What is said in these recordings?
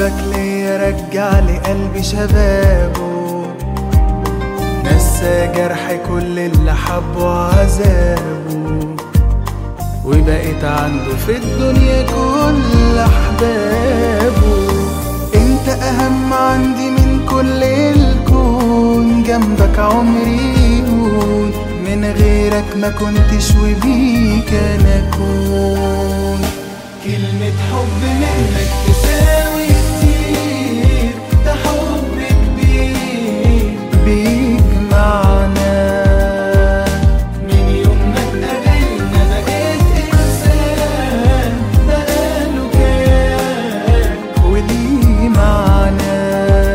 حبك ليا رجع لي قلبي شبابه نسى جرح كل اللي حبه عذابه وبقيت عنده في الدنيا كل احبابه انت اهم عندي من كل الكون جنبك عمري يهون من غيرك ما كنتش وبيك انا اكون كلمة حب منك تساوي كتير ده حب كبير بيجمعنا من يوم ما اتقابلنا بقيت إنسان بقاله كيان وليه معنى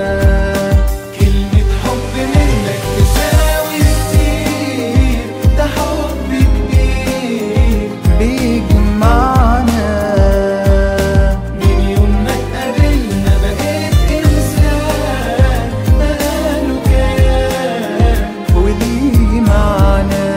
كلمة حب منك تساوي كتير ده حب كبير بيجمعنا من يوم ما اتقابلنا بقيت إنسان بقاله كيان وليه معنى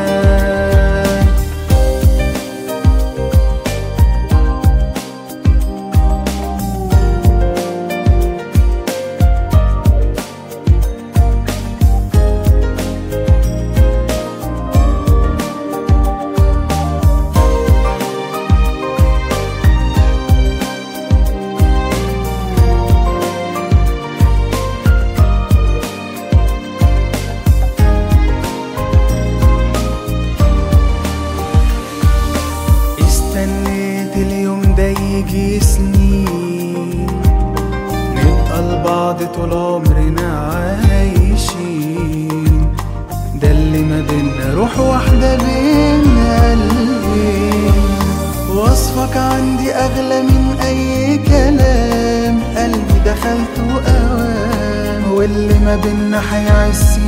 استنيت اليوم ده يجي سنين نبقى لبعض طول عمرنا عايشين ده اللي ما بينا روح واحدة بين قلبين وصفك عندي أغلى من أي كلام قلبي دخلته أوام واللي ما بينا هيعز